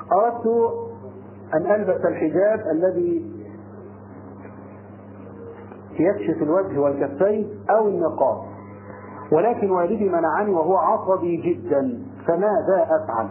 أردت أن ألبس الحجاب الذي يكشف الوجه والكفين أو النقاب ولكن والدي منعني وهو عصبي جدا فماذا أفعل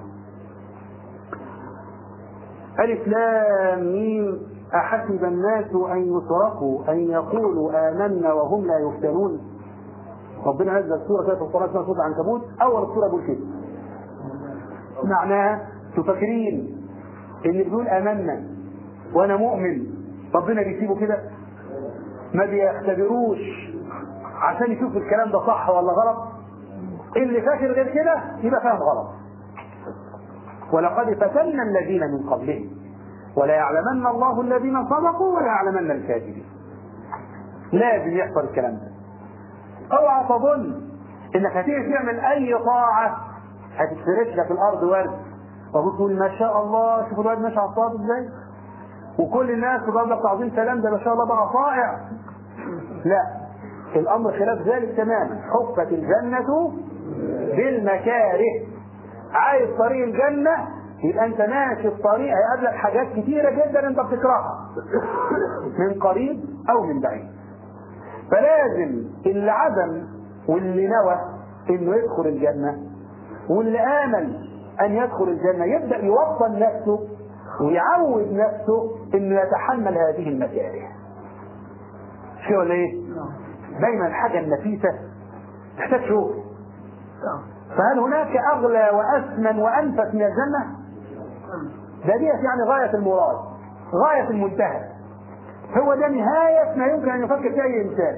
ألف لام ميم أحسب الناس أن يتركوا أن يقولوا آمنا وهم لا يفتنون ربنا عز سورة كده في القرآن اسمها سورة العنكبوت أول سورة بيقول كده معناها تفكرين اللي بيقول آمنا وأنا مؤمن ربنا بيسيبه كده ما بيختبروش عشان يشوف الكلام ده صح ولا غلط اللي فاكر غير كده يبقى فاهم غلط ولقد فتنا الذين من قبلهم ولا يعلمن الله الذين صدقوا ولا يعلمن الكاذبين لازم يحصل الكلام ده اوعى تظن انك هتيجي تعمل اي طاعه هتتفرش لك الارض ورد وبتقول ما شاء الله شوف الواد ماشي على الصواب ازاي وكل الناس تضرب لك تعظيم سلام ده ما شاء الله بقى صائع لا الامر خلاف ذلك تماما حفت الجنه بالمكاره عايز طريق الجنه يبقى انت ماشي الطريق هيقابلك حاجات كتيره جدا انت بتكرهها من قريب او من بعيد فلازم اللي عزم واللي نوى انه يدخل الجنه واللي امن ان يدخل الجنه يبدا يوطن نفسه ويعود نفسه انه يتحمل هذه المكاره مش كده ولا ايه؟ دايما الحاجه النفيسه تحتاج شغل فهل هناك اغلى واثمن وانفس من الجنه؟ ده ديت يعني غايه المراد غايه المنتهى هو ده نهايه ما يمكن ان يفكر فيه اي انسان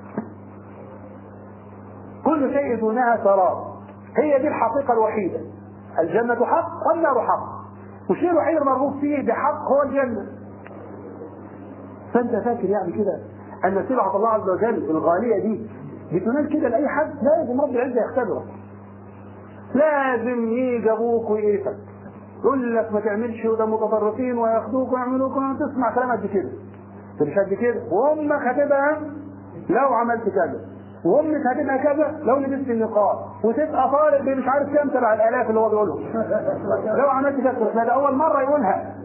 كل شيء دونها سراب هي دي الحقيقه الوحيده الجنه حق والنار حق والشيء الوحيد المرغوب فيه بحق هو الجنه فانت فاكر يعني كده ان سلعه الله عز وجل الغاليه دي بتنال كده لاي حد لازم رب العزه يختبرك لازم يجي ابوك ويقرفك يقول لك ما تعملش وده متطرفين وياخدوك ويعملوك تسمع كلام قد كده مش قد كده وامك هتبقى لو عملت كذا وامك هتبقى كذا لو لبست النقاب وتبقى طالب مش عارف كام تبع الالاف اللي هو بيقولهم لو عملت كذا ده اول مره يقولها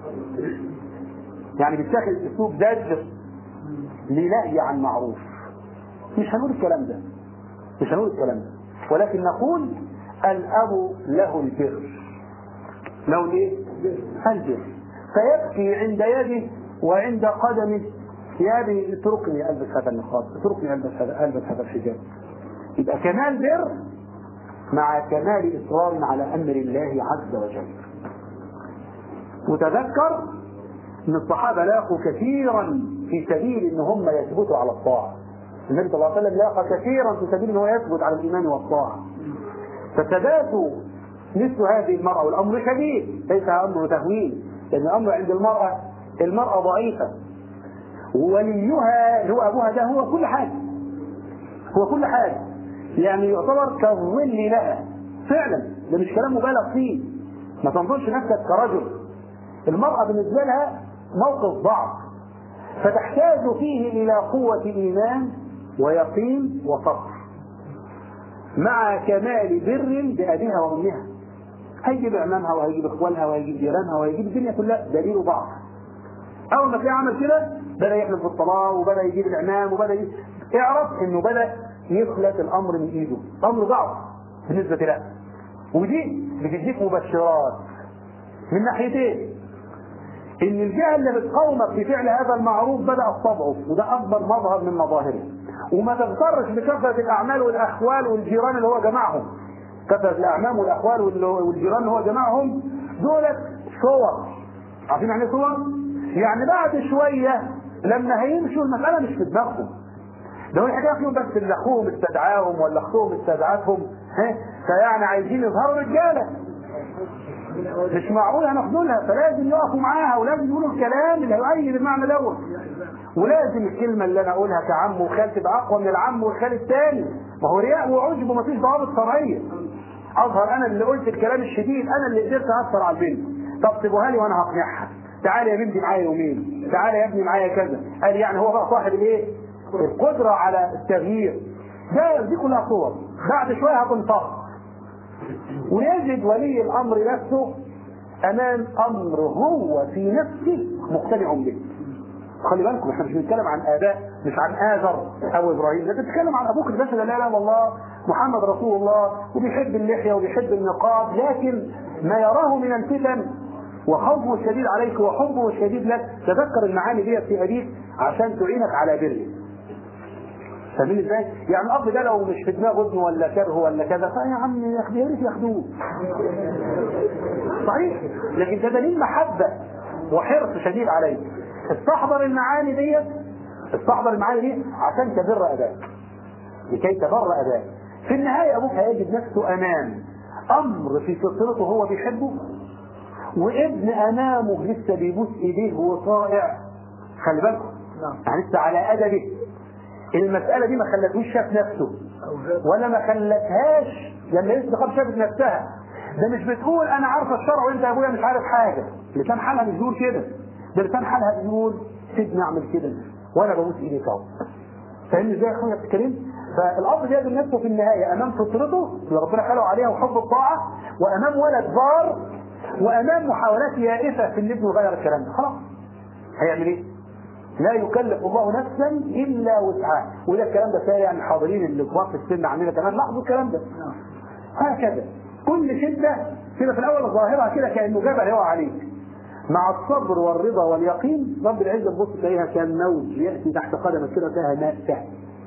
يعني بتاخد اسلوب دجر لنهي عن معروف مش هنقول الكلام ده مش هنقول الكلام ده ولكن نقول الاب له البر له الايه؟ البر فيبكي عند يده وعند قدمه يا ابي اتركني البس هذا النقاب اتركني البس هذا البس هذا الحجاب يبقى كمال بر مع كمال اصرار على امر الله عز وجل وتذكر ان الصحابه لاقوا كثيرا في سبيل ان هم يثبتوا على الطاعه النبي صلى الله عليه وسلم لاقى كثيرا في سبيل ان هو يثبت على الايمان والطاعه فثبات مثل هذه المرأة والأمر شديد ليس أمر تهوين لأن الأمر عند المرأة المرأة ضعيفة ووليها اللي هو أبوها ده هو كل حاجة هو كل حاجة يعني يعتبر كالظل لها فعلا ده مش كلام مبالغ فيه ما تنظرش نفسك كرجل المرأة بالنسبة لها موقف ضعف فتحتاج فيه إلى قوة إيمان ويقين وصبر مع كمال بر بأبيها وأمها هيجيب أمامها وهيجيب إخوانها وهيجيب جيرانها وهيجيب الدنيا كلها دليل ضعف أول ما تلاقيه عمل كده بدأ يحلف بالطلاق وبدأ يجيب الإمام وبدأ ي... اعرف إنه بدأ يفلت الأمر من إيده أمر ضعف بالنسبة له ودي بتديك مبشرات من ناحيتين ان الجهه اللي بتقاومك في فعل هذا المعروف بدات تضعف وده اكبر مظهر من مظاهره وما تغترش بكثره الاعمال والاخوال والجيران اللي هو جمعهم كثره الاعمام والاخوال والجيران اللي هو جمعهم دولت صور عارفين يعني ايه صور؟ يعني بعد شويه لما هيمشوا المساله مش في دماغهم ده هو الحكايه فيهم بس ان اخوهم استدعاهم ولا اختهم استدعتهم ها فيعني عايزين يظهروا رجاله مش معقول هناخدولها فلازم يقفوا معاها ولازم يقولوا الكلام اللي هيؤيد المعنى دوت ولازم الكلمه اللي انا اقولها كعم وخال تبقى اقوى من العم والخال الثاني ما هو رياء وعجب ومفيش ضوابط شرعيه اظهر انا اللي قلت الكلام الشديد انا اللي قدرت اثر على البنت طب سيبوها لي وانا هقنعها تعالى يا بنتي معايا يومين تعالى يا ابني معايا كذا قال يعني هو بقى صاحب الايه القدره على التغيير ده دي كلها صور بعد شويه هتنطق ويجد ولي الامر نفسه امام امر هو في نفسه مقتنع به خلي بالكم احنا مش بنتكلم عن اباء مش عن اذر او ابراهيم لا بنتكلم عن ابوك الباشا لا اله الا الله محمد رسول الله وبيحب اللحيه وبيحب النقاب لكن ما يراه من الفتن وخوفه الشديد عليك وحبه الشديد لك تذكر المعاني ديت في ابيك عشان تعينك على بره فاهمين ازاي؟ يعني الاب ده لو مش في دماغه ابنه ولا كره ولا كذا فيا عم يا اخي يا ريت ياخدوه. صحيح لكن ده دليل محبه وحرص شديد عليك. استحضر المعاني ديت استحضر المعاني دي عشان تبر اباك. لكي تبر اباك. في النهايه ابوك هيجد نفسه امام امر في فطرته هو بيحبه وابن امامه لسه بيبوس ايديه وهو طائع خلي بالكم يعني لسه على ادبه المسألة دي ما خلتهوش شاف نفسه ولا ما خلتهاش لما لسه قبل شافت نفسها ده مش بتقول انا عارفه الشرع وانت يا ابويا مش عارف حاجه لسان حالها مش بيقول كده ده لسان حالها بيقول سيبني اعمل كده وانا ببوس ايديك اهو فاهمني ازاي يا اخويا الكريم فالاب بيجد نفسه في النهايه امام فطرته اللي ربنا خلقه عليها وحب الطاعه وامام ولد بار وامام محاولات يائسه في ان ابنه يغير الكلام ده خلاص هيعمل ايه؟ لا يكلف الله نفسا الا وسعها وده الكلام ده سايع يعني الحاضرين اللي كبار في السن عندنا كمان لاحظوا الكلام ده هكذا كل شده كده في الاول ظاهرها كده كانه جبل يقع عليك مع الصبر والرضا واليقين رب العزه تبص تلاقيها كان موج ياتي تحت قدمك كده فيها ماء سهل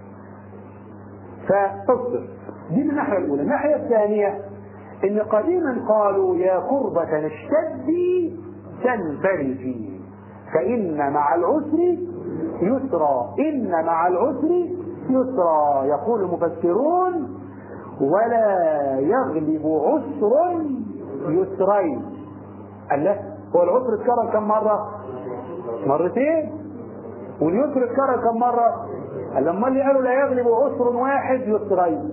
فاصبر دي من الناحيه الاولى الناحيه الثانيه ان قديما قالوا يا قربة اشتدي تنفرجي فإن مع العسر يسرا إن مع العسر يسرا يقول المفسرون ولا يغلب عسر يسرين الله هو العسر اتكرر كم مرة؟ مرتين واليسر اتكرر كم مرة؟ لما اللي قالوا لا يغلب عسر واحد يسرين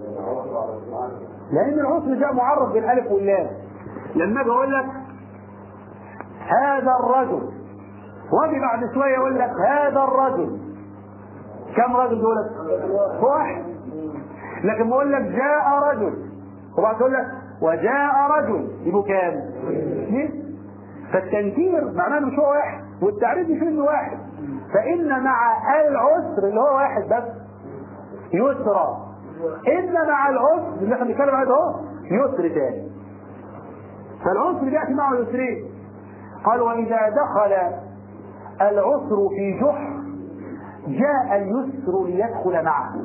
لأن العسر جاء معرف بالألف واللام لما أجي أقول لك هذا الرجل واجي بعد شويه يقول لك هذا الرجل كم رجل دولت؟ واحد لكن بقول لك جاء رجل وبعد تقول لك وجاء رجل يبقوا كام؟ اثنين فالتنكير معناه مش هو واحد والتعريف مش انه واحد فان مع العسر اللي هو واحد بس يسرى ان مع العسر اللي احنا بنتكلم عليه ده اهو يسر تاني فالعسر بياتي معه يسرين قال واذا دخل العسر في جحر جاء اليسر ليدخل معه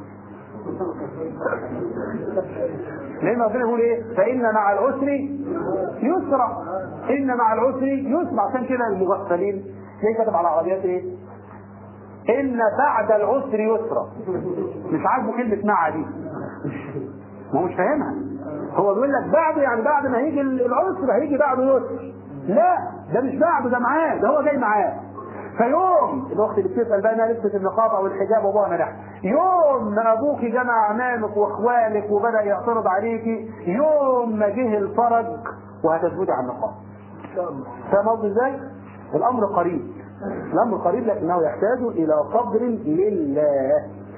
لان ربنا يقول ايه فان مع العسر يسرا ان مع العسر يسرا عشان كده المغفلين ليه كتب على عربيات ايه ان بعد العسر يسرا مش عاجبه كلمه مع دي ما هو مش فاهمها هو بيقول لك بعد يعني بعد ما هيجي العسر هيجي بعده يسر لا ده مش بعده ده معاه ده هو جاي معاه فيوم الوقت اللي بتسال بقى انها لبست النقاب او الحجاب وابوها منع يوم ما ابوك جمع عمامك واخوالك وبدا يعترض عليكي يوم ما جه الفرج وهتثبتي على النقاب فاهم قصدي ازاي؟ الامر قريب الامر قريب لكنه يحتاج الى صبر لله